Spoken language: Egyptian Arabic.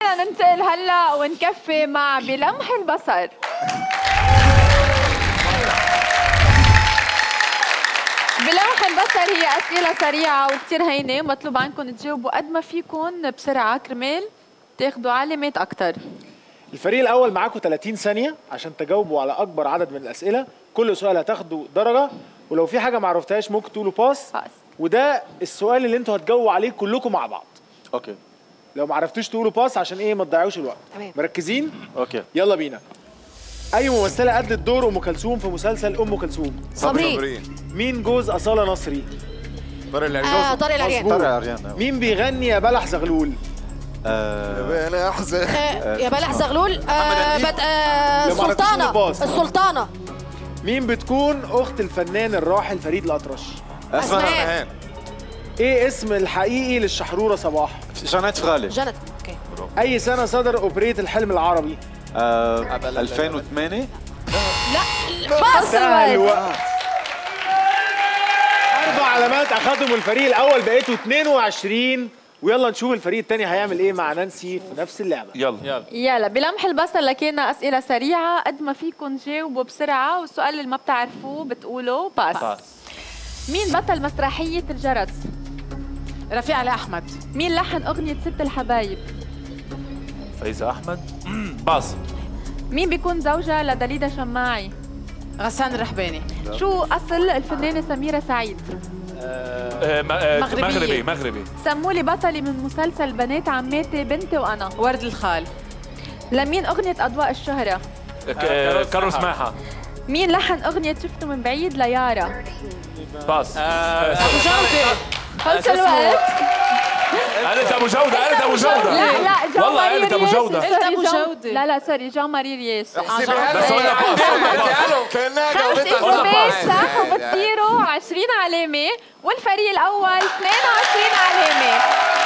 بدنا ننتقل هلا ونكفي مع بلمح البصر بلمح البصر هي أسئلة سريعة وكتير هينة مطلوب عنكم تجاوبوا قد ما فيكم بسرعة كرمال تاخدوا علامات أكتر الفريق الاول معاكم 30 ثانيه عشان تجاوبوا على اكبر عدد من الاسئله كل سؤال هتاخدوا درجه ولو في حاجه ما عرفتهاش ممكن تقولوا باس باس. وده السؤال اللي انتوا هتجاوبوا عليه كلكم مع بعض اوكي لو ما عرفتوش تقولوا باس عشان ايه ما تضيعوش الوقت تمام. مركزين اوكي يلا بينا اي ممثله ادت دور ام كلثوم في مسلسل ام كلثوم صبري مين جوز اصاله نصري طارق آه العريان طارق العريان مظبوط. طارق عريان مين بيغني يا بلح زغلول آه، انا احزن آه يا بلح زغلول آه نجيب. بت آه لو ما عرفتش السلطانة الباص. السلطانة مين بتكون اخت الفنان الراحل فريد الاطرش أسماء. اسمها ايه اسم الحقيقي للشحروره صباح جانيت فغالي جنت اوكي اي سنه صدر اوبريت الحلم العربي آه، 2008 بس سهل الوقت اربع علامات اخذهم الفريق الاول بقيتوا 22 ويلا نشوف الفريق الثاني هيعمل ايه مع نانسي في نفس اللعبه يلا يلا يلا بلمح البصر لكينا أسئلة سريعة قد ما فيكم تجاوبوا بسرعة والسؤال اللي ما بتعرفوه بتقولوا باس, باس. مين بطل مسرحية الجرس؟ رفيع علي احمد مين لحن أغنية ست الحبايب؟ فايزة احمد باص مين بيكون زوجة لدليدا شماعي؟ غسان الرحباني شو أصل الفنانة سميرة سعيد؟ مغربية. مغربي مغربي سموا لي بطلي من مسلسل بنات عماتي بنتي وأنا ورد الخال لمين أغنية أضواء الشهرة؟ كاروس ماحا مين لحن أغنية شفته من بعيد ليارا؟ باص ابو جودة خلص الوقت قالت ابو جوده قالت ابو جوده لا لا جان والله ماري قالت ابو رياس. جوده قلت سوري، أبو جان- جودة. لا لا سوري جان ماري رياس احسبها بس قلنا باص له كانها خمس جاوبتها إجابات صح. صح وبتصيروا 20 علامة والفريق الأول 22 علامة